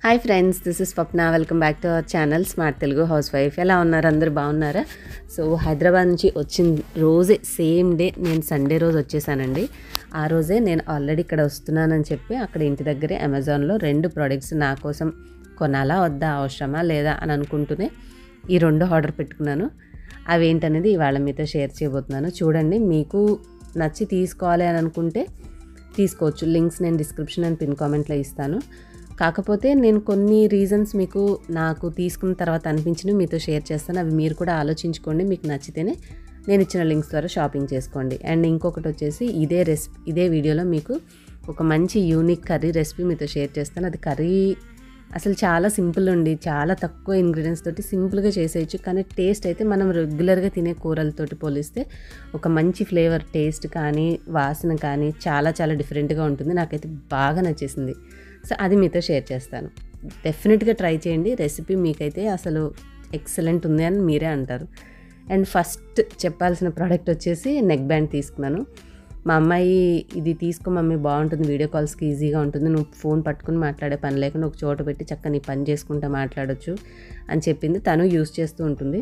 hi friends this is Swapna welcome back to our channel smart Telugu housewife ఎలా ఉన్నారు అందరూ బాగున్నారా సో హైదరాబాద్ నుంచి వచ్చిన రోజే సేమ్ డే నేను సండే రోజు వచ్చేసానండి ఆ రోజే నేను ఆల్రెడీ ఇక్కడ వస్తున్నానని చెప్పి అక్కడ ఇంటి దగ్గరే అమెజాన్లో రెండు ప్రోడక్ట్స్ నా కోసం కొనాలా వద్దా అవసరమా లేదా అని అనుకుంటూనే ఈ రెండు ఆర్డర్ పెట్టుకున్నాను అవి ఏంటనేది ఇవాళ మీతో షేర్ చేయబోతున్నాను చూడండి మీకు నచ్చి తీసుకోవాలి అని అనుకుంటే తీసుకోవచ్చు లింక్స్ నేను డిస్క్రిప్షన్ అండ్ పిన్ కామెంట్లో ఇస్తాను కాకపోతే నేను కొన్ని రీజన్స్ మీకు నాకు తీసుకున్న తర్వాత అనిపించిన మీతో షేర్ చేస్తాను అవి మీరు కూడా ఆలోచించుకోండి మీకు నచ్చితేనే నేను ఇచ్చిన లింక్స్ ద్వారా షాపింగ్ చేసుకోండి అండ్ ఇంకొకటి వచ్చేసి ఇదే రెసిపీ ఇదే వీడియోలో మీకు ఒక మంచి యూనిక్ కర్రీ రెసిపీ మీతో షేర్ చేస్తాను అది కర్రీ అసలు చాలా సింపుల్ ఉండి చాలా తక్కువ ఇంగ్రీడియంట్స్ తోటి సింపుల్గా చేసేయచ్చు కానీ టేస్ట్ అయితే మనం రెగ్యులర్గా తినే కూరలతోటి పోలిస్తే ఒక మంచి ఫ్లేవర్ టేస్ట్ కానీ వాసన కానీ చాలా చాలా డిఫరెంట్గా ఉంటుంది నాకైతే బాగా నచ్చేసింది సో అది మీతో షేర్ చేస్తాను డెఫినెట్గా ట్రై చేయండి రెసిపీ మీకైతే అసలు ఎక్సలెంట్ ఉంది అని మీరే అంటారు అండ్ ఫస్ట్ చెప్పాల్సిన ప్రోడక్ట్ వచ్చేసి నెక్ బ్యాండ్ తీసుకున్నాను మా అమ్మాయి ఇది తీసుకో మమ్మీ బాగుంటుంది వీడియో కాల్స్కి ఈజీగా ఉంటుంది నువ్వు ఫోన్ పట్టుకుని మాట్లాడే పని లేకుండా ఒక చోట పెట్టి చక్కగా నీ పని చేసుకుంటా మాట్లాడొచ్చు అని చెప్పింది తను యూస్ చేస్తూ ఉంటుంది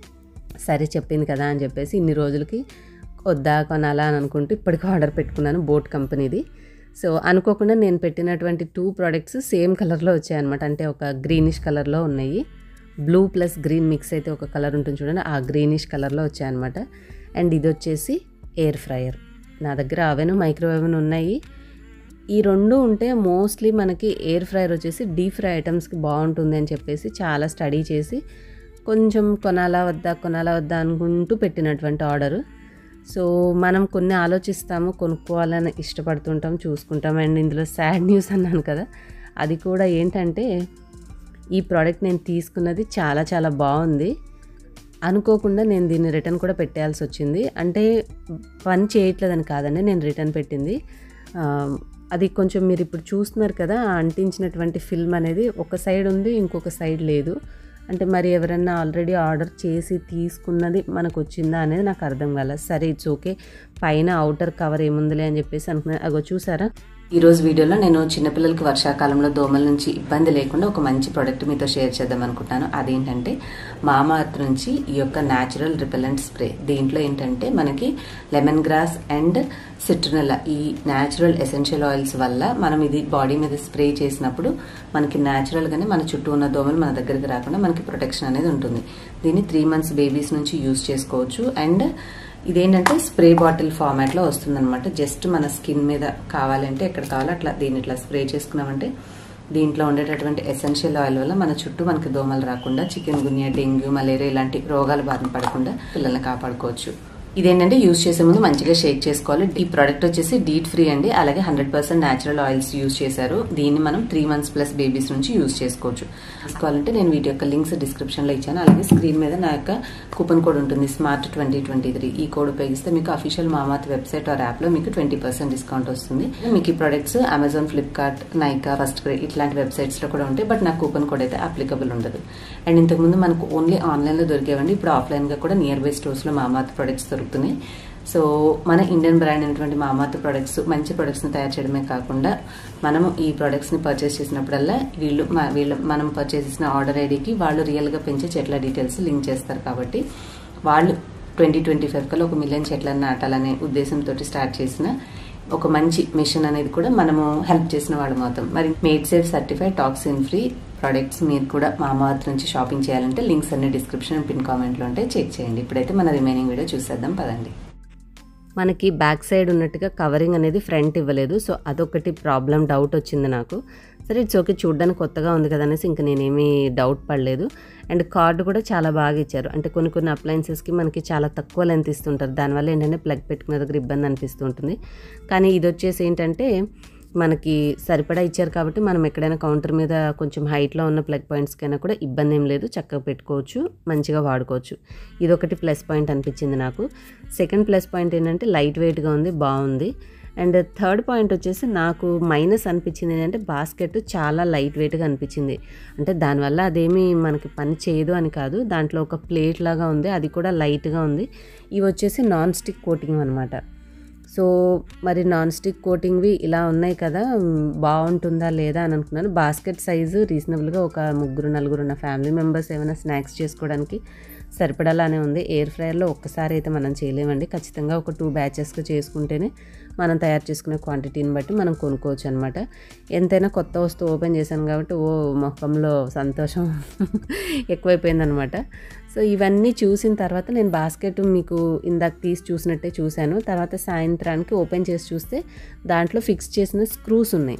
సరే చెప్పింది కదా అని చెప్పేసి ఇన్ని రోజులకి వద్దా కొనాలా అని అనుకుంటూ ఇప్పటికీ ఆర్డర్ పెట్టుకున్నాను బోట్ కంపెనీది సో అనుకోకుండా నేను పెట్టినటువంటి టూ ప్రోడక్ట్స్ సేమ్ కలర్లో వచ్చాయన్నమాట అంటే ఒక గ్రీనిష్ కలర్లో ఉన్నాయి బ్లూ ప్లస్ గ్రీన్ మిక్స్ అయితే ఒక కలర్ ఉంటుంది చూడండి ఆ గ్రీనిష్ కలర్లో వచ్చాయన్నమాట అండ్ ఇది వచ్చేసి ఎయిర్ ఫ్రయర్ నా దగ్గర అవెను మైక్రోవేవ్ ఉన్నాయి ఈ రెండు ఉంటే మోస్ట్లీ మనకి ఎయిర్ ఫ్రైయర్ వచ్చేసి డీప్ ఫ్రై ఐటమ్స్కి బాగుంటుంది అని చెప్పేసి చాలా స్టడీ చేసి కొంచెం కొనాలా వద్దా కొనాలా వద్దా అనుకుంటూ పెట్టినటువంటి ఆర్డరు సో మనం కొన్ని ఆలోచిస్తాము కొనుక్కోవాలని ఇష్టపడుతుంటాం చూసుకుంటాం అండ్ ఇందులో సాడ్ న్యూస్ అన్నాను కదా అది కూడా ఏంటంటే ఈ ప్రోడక్ట్ నేను తీసుకున్నది చాలా చాలా బాగుంది అనుకోకుండా నేను దీన్ని రిటర్న్ కూడా పెట్టేయాల్సి వచ్చింది అంటే పని చేయట్లేదని కాదండి నేను రిటర్న్ పెట్టింది అది కొంచెం మీరు ఇప్పుడు చూస్తున్నారు కదా అంటించినటువంటి ఫిల్మ్ అనేది ఒక సైడ్ ఉంది ఇంకొక సైడ్ లేదు అంటే మరి ఎవరన్నా ఆల్రెడీ ఆర్డర్ చేసి తీసుకున్నది మనకు వచ్చిందా అనేది నాకు అర్థం కాలేదు సరే ఇట్స్ ఓకే పైన అవుటర్ కవర్ ఏముందిలే అని చెప్పేసి అనుకున్నాను అగో చూసారా ఈరోజు వీడియోలో నేను చిన్నపిల్లలకి వర్షాకాలంలో దోమల నుంచి ఇబ్బంది లేకుండా ఒక మంచి ప్రోడక్ట్ మీతో షేర్ చేద్దాం అనుకుంటున్నాను అదేంటంటే మామా అర్త్ నుంచి ఈ యొక్క న్యాచురల్ రిపెలెంట్ స్ప్రే దీంట్లో ఏంటంటే మనకి లెమన్ గ్రాస్ అండ్ సిట్రనల్లా ఈ న్యాచురల్ ఎసెన్షియల్ ఆయిల్స్ వల్ల మనం ఇది బాడీ మీద స్ప్రే చేసినప్పుడు మనకి న్యాచురల్గానే మన చుట్టూ ఉన్న దోమలు మన దగ్గరికి రాకుండా మనకి ప్రొటెక్షన్ అనేది ఉంటుంది దీన్ని త్రీ మంత్స్ బేబీస్ నుంచి యూజ్ చేసుకోవచ్చు అండ్ ఇదేంటంటే స్ప్రే బాటిల్ ఫార్మాట్లో వస్తుందన్నమాట జస్ట్ మన స్కిన్ మీద కావాలంటే ఎక్కడ కావాలో అట్లా దీన్ని ఇట్లా స్ప్రే చేసుకున్నామంటే దీంట్లో ఉండేటటువంటి ఎసెన్షియల్ ఆయిల్ వల్ల మన చుట్టూ మనకి దోమలు రాకుండా చికెన్ గున్యా డెంగ్యూ మలేరియా ఇలాంటి రోగాలు బారిన పడకుండా పిల్లల్ని కాపాడుకోవచ్చు ఇదేంటంటే యూజ్ చేసే ముందు మంచిగా షేక్ చేసుకోవాలి ఈ ప్రోడక్ట్ వచ్చేసి డీట్ ఫ్రీ అండి అలాగే hundred percent natural oils use చేశారు దీన్ని మనం త్రీ మంత్స్ ప్లస్ బేబీస్ నుంచి యూజ్ చేసుకోవచ్చు తీసుకోవాలంటే నేను వీటి యొక్క లింక్స్ డిస్క్రిప్షన్ లో ఇచ్చాను అలాగే స్క్రీన్ మీద నా యొక్క కూపన్ కోడ్ ఉంటుంది స్మార్ట్ ట్వంటీ ట్వంటీ త్రీ ఈ కోడ్ ఉపయోగిస్తే మీకు official Mamaearth website or app లో మీకు ట్వంటీ పర్సెంట్ డిస్కౌంట్ వస్తుంది మీకు ఈ products Amazon Flipkart Nykaa FirstCry ఇట్లాంటి వెబ్సైట్స్ లో కూడా ఉంటాయి బట్ నాకు కూపన్ కోడ్ అయితే అప్లికబుల్ ఉండదు అండ్ ఇంతకుముందు మనకు ఓన్లీ ఆన్లైన్ లో దొరికేవండి ఇప్పుడు ఆఫ్లైన్ గా కూడా నియర్ బై స్టోర్స్ లో మామాత్ ప్రొడక్ట్స్ దొరుకుతున్నాయి సో మన ఇండియన్ బ్రాండ్ అయినటువంటి మామాత్ ప్రొడక్ట్స్ మంచి ప్రొడక్ట్స్ని తయారు చేయడమే కాకుండా మనము ఈ ప్రొడక్ట్స్ని పర్చేస్ చేసినప్పుడల్లా వీళ్ళు వీళ్ళు మనం పర్చేస్ చేసిన ఆర్డర్ ఐడికి వాళ్ళు రియల్గా పెంచే చెట్ల డీటెయిల్స్ లింక్ చేస్తారు కాబట్టి వాళ్ళు ట్వంటీ ట్వంటీ ఫైవ్ కల్లా ఒక మిలియన్ చెట్లను నాటాలనే ఉద్దేశంతో స్టార్ట్ చేసిన ఒక మంచి మిషన్ అనేది కూడా మనము హెల్ప్ చేసిన వాళ్ళం అవుతాం మరి made safe certified toxin free products మీరు కూడా మా మాత్ నుంచి షాపింగ్ చేయాలంటే లింక్స్ అన్ని డిస్క్రిప్షన్ పిన్ కామెంట్లో ఉంటే చెక్ చేయండి ఇప్పుడైతే మన రిమైనింగ్ వీడియో చూసేద్దాం పదండి మనకి బ్యాక్ సైడ్ ఉన్నట్టుగా కవరింగ్ అనేది ఫ్రంట్ ఇవ్వలేదు సో అదొకటి ప్రాబ్లం డౌట్ వచ్చింది నాకు సరే ఇట్స్ ఓకే చూడడానికి కొత్తగా ఉంది కదా అనేసి ఇంకా నేనేమీ డౌట్ పడలేదు అండ్ కార్డు కూడా చాలా బాగా ఇచ్చారు అంటే కొన్ని కొన్ని అప్లయన్సెస్కి మనకి చాలా తక్కువ లెంత్ ఇస్తుంటారు దానివల్ల ఏంటంటే ప్లగ్ పెట్టుకునే దగ్గర ఇబ్బంది అనిపిస్తూ ఉంటుంది కానీ ఇది వచ్చేసి ఏంటంటే మనకి సరిపడా ఇచ్చారు కాబట్టి మనం ఎక్కడైనా కౌంటర్ మీద కొంచెం హైట్లో ఉన్న ప్లగ్ పాయింట్స్కైనా కూడా ఇబ్బంది ఏం లేదు చక్కగా పెట్టుకోవచ్చు మంచిగా వాడుకోవచ్చు ఇదొకటి ప్లస్ పాయింట్ అనిపించింది నాకు సెకండ్ ప్లస్ పాయింట్ ఏంటంటే లైట్ వెయిట్గా ఉంది బాగుంది అండ్ థర్డ్ పాయింట్ వచ్చేసి నాకు మైనస్ అనిపించింది ఏంటంటే బాస్కెట్ చాలా లైట్ వెయిట్గా అనిపించింది అంటే దానివల్ల అదేమీ మనకి పని చేయదు అని కాదు దాంట్లో ఒక ప్లేట్ లాగా ఉంది అది కూడా లైట్గా ఉంది ఇవి వచ్చేసి నాన్ స్టిక్ కోటింగ్ అనమాట సో మరి నాన్ స్టిక్ కోటింగ్వి ఇలా ఉన్నాయి కదా మ్, బాగుంటుందా లేదా అని అనుకున్నాను బాస్కెట్ సైజు రీజనబుల్గా ఒక ముగ్గురు నలుగురు ఉన్న ఫ్యామిలీ మెంబర్స్ ఏమైనా స్నాక్స్ చేసుకోవడానికి సరిపడాలానే ఉంది ఎయిర్ ఫ్రైయర్లో ఒక్కసారి అయితే మనం చేయలేమండి ఖచ్చితంగా ఒక టూ బ్యాచెస్గా చేసుకుంటేనే మనం తయారు చేసుకునే క్వాంటిటీని బట్టి మనం కొనుక్కోవచ్చు అనమాట ఎంతైనా కొత్త వస్తువు ఓపెన్ చేశాను కాబట్టి ఓ మొహంలో సంతోషం ఎక్కువైపోయిందనమాట సో ఇవన్నీ చూసిన తర్వాత నేను బాస్కెట్ మీకు ఇందాక తీసి చూసినట్టే చూశాను తర్వాత సాయంత్రానికి ఓపెన్ చేసి చూస్తే దాంట్లో ఫిక్స్ చేసిన స్క్రూస్ ఉన్నాయి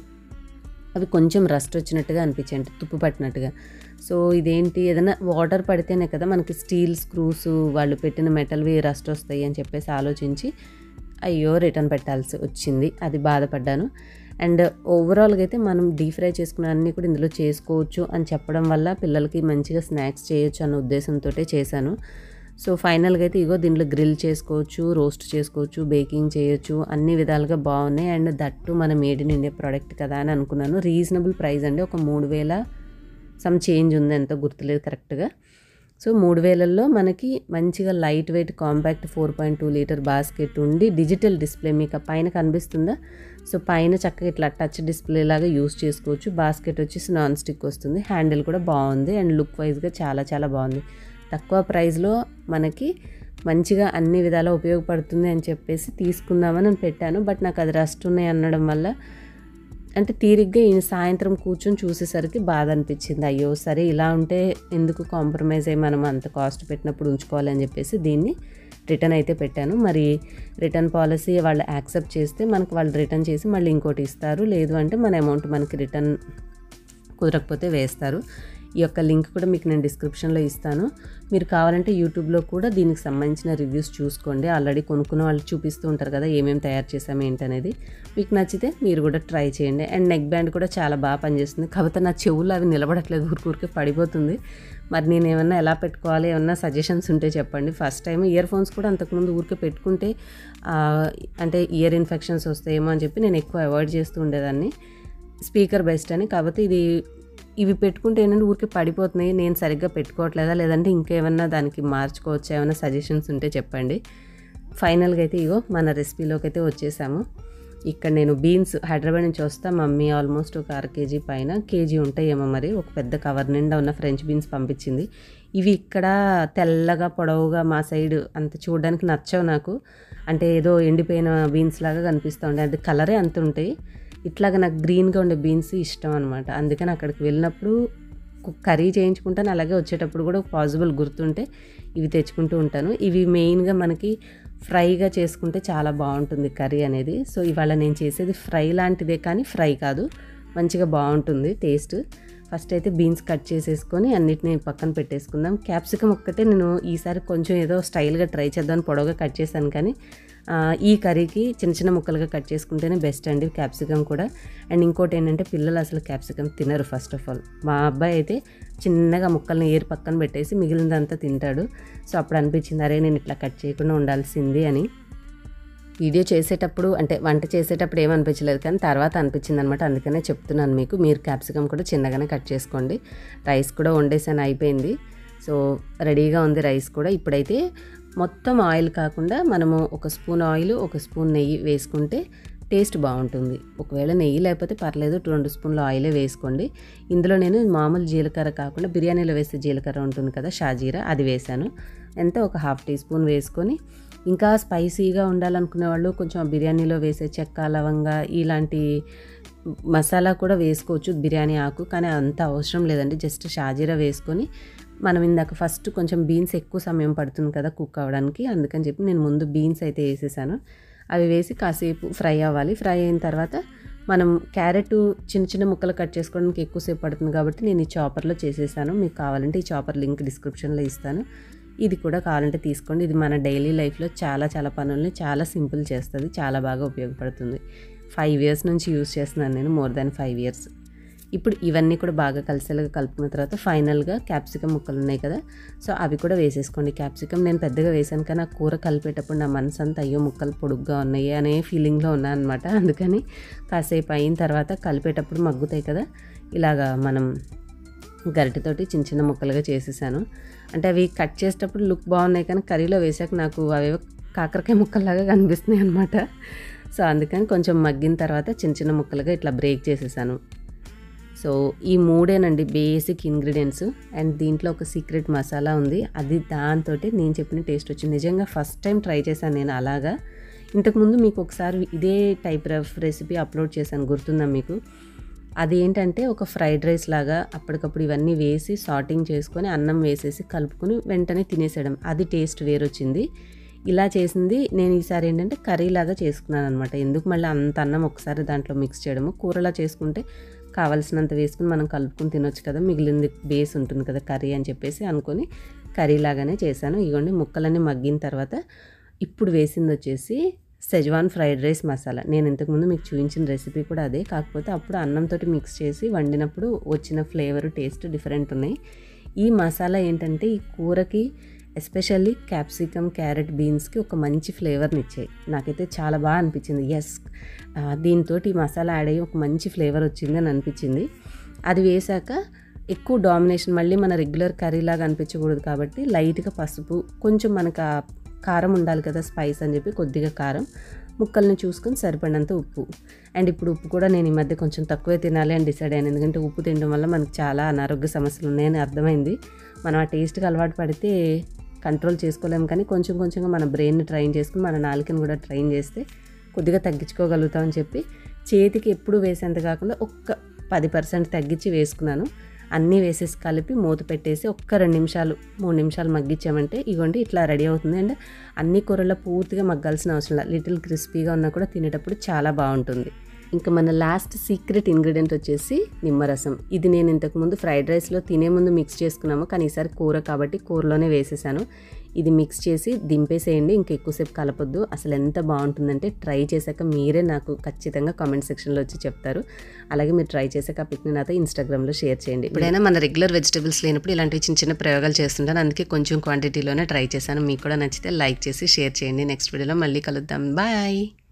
అవి కొంచెం రస్ట్ వచ్చినట్టుగా అనిపించాయి అంటే తుప్పు పట్టినట్టుగా సో ఇదేంటి ఏదైనా వాటర్ పడితేనే కదా మనకి స్టీల్ స్క్రూస్ వాళ్ళు పెట్టిన మెటల్వి రస్ట్ వస్తాయి అని చెప్పేసి ఆలోచించి అయ్యో రిటర్న్ పెట్టాల్సి వచ్చింది అది బాధపడ్డాను అండ్ ఓవరాల్గా అయితే మనం డీప్ ఫ్రై చేసుకున్న అన్నీ కూడా ఇందులో చేసుకోవచ్చు అని చెప్పడం వల్ల పిల్లలకి మంచిగా స్నాక్స్ చేయొచ్చు అన్న ఉద్దేశంతో చేశాను సో ఫైనల్గా అయితే ఇగో దీంట్లో గ్రిల్ చేసుకోవచ్చు రోస్ట్ చేసుకోవచ్చు బేకింగ్ చేయొచ్చు అన్ని విధాలుగా బాగున్నాయి అండ్ దట్టు మన మేడ్ ఇన్ ఇండియా ప్రోడక్ట్ కదా అని అనుకున్నాను రీజనబుల్ ప్రైస్ అండి ఒక మూడు వేల సమ్ చేంజ్ ఉంది ఎంతో గుర్తులేదు కరెక్ట్గా సో మూడు వేలల్లో మనకి మంచిగా light weight compact four point two litre basket ఉండి డిజిటల్ డిస్ప్లే మీకు ఆ పైన కనిపిస్తుందా సో పైన చక్కగా ఇట్లా టచ్ డిస్ప్లే లాగా యూస్ చేసుకోవచ్చు బాస్కెట్ వచ్చేసి నాన్ స్టిక్ వస్తుంది హ్యాండిల్ కూడా బాగుంది అండ్ లుక్ వైజ్గా చాలా చాలా బాగుంది తక్కువ ప్రైస్లో మనకి మంచిగా అన్ని విధాలా ఉపయోగపడుతుంది అని చెప్పేసి తీసుకుందామని నేను పెట్టాను బట్ నాకు అది రస్ట్ ఉన్నాయి అనడం వల్ల అంటే తీరిగ్గా ఈ సాయంత్రం కూర్చొని చూసేసరికి బాధ అనిపించింది అయ్యో సరే ఇలా ఉంటే ఎందుకు కాంప్రమైజ్ అయ్యి మనం అంత కాస్ట్ పెట్టినప్పుడు ఉంచుకోవాలి అని చెప్పేసి దీన్ని రిటర్న్ అయితే పెట్టాను మరి రిటర్న్ పాలసీ వాళ్ళు యాక్సెప్ట్ చేస్తే మనకు వాళ్ళు రిటర్న్ చేసి మళ్ళీ ఇంకోటి ఇస్తారు లేదు అంటే మన అమౌంట్ మనకి రిటర్న్ కుదరకపోతే వేస్తారు ఈ యొక్క లింక్ కూడా మీకు నేను డిస్క్రిప్షన్లో ఇస్తాను మీరు కావాలంటే యూట్యూబ్లో కూడా దీనికి సంబంధించిన రివ్యూస్ చూసుకోండి ఆల్రెడీ కొనుక్కున్న వాళ్ళు చూపిస్తూ ఉంటారు కదా ఏమేమి తయారు చేసాము ఏంటనేది మీకు నచ్చితే మీరు కూడా ట్రై చేయండి అండ్ నెక్ బ్యాండ్ కూడా చాలా బాగా పనిచేస్తుంది కాకపోతే నా చెవులు అవి నిలబడట్లేదు ఊరికూరికే పడిపోతుంది మరి నేను ఏమన్నా ఎలా పెట్టుకోవాలి ఏమన్నా సజెషన్స్ ఉంటే చెప్పండి ఫస్ట్ టైం ఇయర్ ఫోన్స్ కూడా అంతకుముందు ఊరికే పెట్టుకుంటే ఆ, అంటే ఇయర్ ఇన్ఫెక్షన్స్ వస్తాయేమో అని చెప్పి నేను ఎక్కువ అవాయిడ్ చేస్తూ ఉండేదాన్ని స్పీకర్ బెస్ట్ అని కాకపోతే ఇది ఇవి పెట్టుకుంటే ఏంటంటే ఊరికే పడిపోతున్నాయి నేను సరిగ్గా పెట్టుకోవట్లేదా లేదంటే ఇంకేమన్నా దానికి మార్చుకోవచ్చా ఏమైనా సజెషన్స్ ఉంటే చెప్పండి ఫైనల్గా అయితే ఇగో మన రెసిపీలోకి అయితే వచ్చేసాము ఇక్కడ నేను బీన్స్ హైదరాబాద్ నుంచి వస్తా మమ్మీ ఆల్మోస్ట్ ఒక అర కేజీ పైన కేజీ ఉంటాయేమో మరి ఒక పెద్ద కవర్ నిండా ఉన్న ఫ్రెంచ్ బీన్స్ పంపించింది ఇవి ఇక్కడ తెల్లగా పొడవుగా మా సైడ్ అంత చూడడానికి నచ్చవు నాకు అంటే ఏదో ఎండిపోయిన బీన్స్ లాగా కనిపిస్తూ ఉంటాయి అది కలరే అంత ఉంటాయి ఇట్లాగా నాకు గ్రీన్గా ఉండే బీన్స్ ఇష్టం అనమాట అందుకని అక్కడికి వెళ్ళినప్పుడు కు- కర్రీ చేయించుకుంటాను అలాగే వచ్చేటప్పుడు కూడా పాసిబుల్ గుర్తుంటే ఇవి తెచ్చుకుంటూ ఉంటాను ఇవి మెయిన్గా మనకి ఫ్రైగా చేసుకుంటే చాలా బాగుంటుంది కర్రీ అనేది సో ఇవాళ నేను చేసేది ఫ్రై లాంటిదే కానీ ఫ్రై కాదు మంచిగా బాగుంటుంది టేస్ట్ ఫస్ట్ అయితే బీన్స్ కట్ చేసేసుకొని అన్నిటిని పక్కన పెట్టేసుకుందాం క్యాప్సికమ్ ఒక్కటే నేను ఈసారి కొంచెం ఏదో స్టైల్గా ట్రై చేద్దాం పొడవుగా కట్ చేశాను కానీ ఆ, ఈ కర్రీకి చిన్న చిన్న ముక్కలుగా కట్ చేసుకుంటేనే బెస్ట్ అండి క్యాప్సికమ్ కూడా అండ్ ఇంకోటి ఏంటంటే పిల్లలు అసలు క్యాప్సికమ్ తినరు ఫస్ట్ ఆఫ్ ఆల్ మా అబ్బాయి అయితే చిన్నగా ముక్కల్ని ఏరు పక్కన పెట్టేసి మిగిలినదంతా తింటాడు సో అప్పుడు అనిపించింది అరే నేను ఇట్లా కట్ చేయకుండా ఉండాల్సింది అని వీడియో చేసేటప్పుడు అంటే వంట చేసేటప్పుడు ఏమనిపించలేదు కానీ తర్వాత అనిపించింది అనమాట అందుకనే చెప్తున్నాను మీకు మీరు క్యాప్సికమ్ కూడా చిన్నగానే కట్ చేసుకోండి రైస్ కూడా వండేసాను అయిపోయింది సో రెడీగా ఉంది రైస్ కూడా ఇప్పుడైతే మొత్తం ఆయిల్ కాకుండా మనము ఒక స్పూన్ ఆయిల్ ఒక స్పూన్ నెయ్యి వేసుకుంటే టేస్ట్ బాగుంటుంది ఒకవేళ నెయ్యి లేకపోతే పర్లేదు రెండు స్పూన్ల ఆయిలే వేసుకోండి ఇందులో నేను మామూలు జీలకర్ర కాకుండా బిర్యానీలో వేసే జీలకర్ర ఉంటుంది కదా షాజీరా అది వేసాను ఎంత ఒక హాఫ్ టీ స్పూన్ వేసుకొని ఇంకా స్పైసీగా ఉండాలనుకునే వాళ్ళు కొంచెం ఆ బిర్యానీలో వేసే చెక్క లవంగా ఇలాంటి మసాలా కూడా వేసుకోవచ్చు బిర్యానీ ఆకు కానీ అంత అవసరం లేదండి జస్ట్ షాజీరా వేసుకొని మనం ఇందాక ఫస్ట్ కొంచెం బీన్స్ ఎక్కువ సమయం పడుతుంది కదా కుక్ అవ్వడానికి అందుకని చెప్పి నేను ముందు బీన్స్ అయితే వేసేసాను అవి వేసి కాసేపు ఫ్రై అవ్వాలి ఫ్రై అయిన తర్వాత మనం క్యారెట్ చిన్న చిన్న ముక్కలు కట్ చేసుకోవడానికి ఎక్కువసేపు పడుతుంది కాబట్టి నేను ఈ చాపర్లో చేసేసాను మీకు కావాలంటే ఈ చాపర్ లింక్ డిస్క్రిప్షన్లో ఇస్తాను ఇది కూడా కావాలంటే తీసుకోండి ఇది మన డైలీ లైఫ్లో చాలా చాలా పనుల్ని చాలా సింపుల్ చేస్తుంది చాలా బాగా ఉపయోగపడుతుంది ఫైవ్ ఇయర్స్ నుంచి యూస్ చేస్తున్నాను నేను మోర్ దాన్ ఫైవ్ ఇయర్స్ ఇప్పుడు ఇవన్నీ కూడా బాగా కలిసేలాగా కలుపుకున్న తర్వాత ఫైనల్గా క్యాప్సికమ్ ముక్కలు ఉన్నాయి కదా సో అవి కూడా వేసేసుకోండి క్యాప్సికమ్ నేను పెద్దగా వేసాను కానీ ఆ కూర కలిపేటప్పుడు నా మనసు అంతా అయ్యో ముక్కలు పొడుగ్గా ఉన్నాయి అనే ఫీలింగ్లో ఉన్నాను అనమాట అందుకని కాసేపు అయిన తర్వాత కలిపేటప్పుడు మగ్గుతాయి కదా ఇలాగా మనం గరిటెతోటి చిన్న చిన్న ముక్కలుగా చేసేసాను అంటే అవి కట్ చేసేటప్పుడు లుక్ బాగున్నాయి కానీ కర్రీలో వేసాక నాకు అవేవో కాకరకాయ ముక్కల్లాగా కనిపిస్తున్నాయి అనమాట సో అందుకని కొంచెం మగ్గిన తర్వాత చిన్న చిన్న ముక్కలుగా ఇట్లా బ్రేక్ చేసేసాను సో ఈ మూడేనండి బేసిక్ ఇంగ్రీడియంట్స్ అండ్ దీంట్లో ఒక సీక్రెట్ మసాలా ఉంది అది దాంతో నేను చెప్పిన టేస్ట్ వచ్చింది నిజంగా ఫస్ట్ టైం ట్రై చేశాను నేను అలాగా ఇంతకుముందు మీకు ఒకసారి ఇదే టైప్ ఆఫ్ రెసిపీ అప్లోడ్ చేశాను గుర్తుందా మీకు అది ఏంటంటే ఒక ఫ్రైడ్ రైస్ లాగా అప్పటికప్పుడు ఇవన్నీ వేసి సార్టింగ్ చేసుకొని అన్నం వేసేసి కలుపుకొని వెంటనే తినేసేయడం అది టేస్ట్ వేరొచ్చింది ఇలా చేసింది నేను ఈసారి ఏంటంటే కర్రీ లాగా చేసుకున్నాను అనమాట ఎందుకు మళ్ళీ అంత అన్నం ఒకసారి దాంట్లో మిక్స్ చేయడము కూరలా చేసుకుంటే కావాల్సినంత వేసుకుని మనం కలుపుకుని తినొచ్చు కదా మిగిలింది బేస్ ఉంటుంది కదా కర్రీ అని చెప్పేసి అనుకొని కర్రీ లాగానే చేశాను ఇగోండి ముక్కలన్నీ మగ్గిన తర్వాత ఇప్పుడు వేసింది వచ్చేసి సెజ్వాన్ ఫ్రైడ్ రైస్ మసాలా నేను ఇంతకుముందు మీకు చూపించిన రెసిపీ కూడా అదే కాకపోతే అప్పుడు అన్నంతో మిక్స్ చేసి వండినప్పుడు వచ్చిన ఫ్లేవర్ టేస్ట్ డిఫరెంట్ ఉన్నాయి ఈ మసాలా ఏంటంటే ఈ కూరకి ఎస్పెషల్లీ క్యాప్సికమ్ క్యారెట్ బీన్స్కి ఒక మంచి ఫ్లేవర్ని ఇచ్చాయి నాకైతే చాలా బాగా అనిపించింది ఎస్ దీంతో ఈ మసాలా యాడ్ అయ్యి ఒక మంచి ఫ్లేవర్ వచ్చింది అని అనిపించింది అది వేసాక ఎక్కువ డామినేషన్ మళ్ళీ మన రెగ్యులర్ కర్రీ లాగా అనిపించకూడదు కాబట్టి లైట్గా పసుపు కొంచెం మనకు ఆ కారం ఉండాలి కదా స్పైస్ అని చెప్పి కొద్దిగా కారం ముక్కల్ని చూసుకొని సరిపడినంత ఉప్పు అండ్ ఇప్పుడు ఉప్పు కూడా నేను ఈ మధ్య కొంచెం తక్కువే తినాలి అని డిసైడ్ అయ్యాను ఎందుకంటే ఉప్పు తినడం వల్ల మనకు చాలా అనారోగ్య సమస్యలు ఉన్నాయని అర్థమైంది మనం ఆ టేస్ట్కి అలవాటు పడితే కంట్రోల్ చేసుకోలేము కానీ కొంచెం కొంచెంగా మన బ్రెయిన్ని ట్రైన్ చేసుకుని మన నాలుకని కూడా ట్రైన్ చేస్తే కొద్దిగా తగ్గించుకోగలుగుతామని చెప్పి చేతికి ఎప్పుడు వేసేంత కాకుండా ఒక్క పది పర్సెంట్ తగ్గించి వేసుకున్నాను అన్నీ వేసేసి కలిపి మూత పెట్టేసి ఒక్క రెండు నిమిషాలు మూడు నిమిషాలు మగ్గించామంటే ఇగోండి ఇట్లా రెడీ అవుతుంది అండ్ అన్ని కూరల్లో పూర్తిగా మగ్గాల్సిన అవసరం లేదు లిటిల్ క్రిస్పీగా ఉన్నా కూడా తినేటప్పుడు చాలా బాగుంటుంది ఇంకా మన లాస్ట్ సీక్రెట్ ఇంగ్రీడియంట్ వచ్చేసి నిమ్మరసం ఇది నేను ఇంతకుముందు ఫ్రైడ్ రైస్లో తినే ముందు మిక్స్ చేసుకున్నాము కానీ ఈసారి కూర కాబట్టి కూరలోనే వేసేసాను ఇది మిక్స్ చేసి దింపేసేయండి ఇంకా ఎక్కువసేపు కలపొద్దు అసలు ఎంత బాగుంటుందంటే ట్రై చేశాక మీరే నాకు ఖచ్చితంగా కామెంట్ సెక్షన్లో వచ్చి చెప్తారు అలాగే మీరు ట్రై చేశాక ఆ పిక్ని నాతో ఇన్స్టాగ్రామ్లో షేర్ చేయండి ఇప్పుడైనా మన రెగ్యులర్ వెజిటబుల్స్ లేనప్పుడు ఇలాంటివి చిన్న చిన్న ప్రయోగాలు చేస్తుంటాను అందుకే కొంచెం క్వాంటిటీలోనే ట్రై చేశాను మీకు కూడా నచ్చితే లైక్ చేసి షేర్ చేయండి నెక్స్ట్ వీడియోలో మళ్ళీ కలుద్దాం బాయ్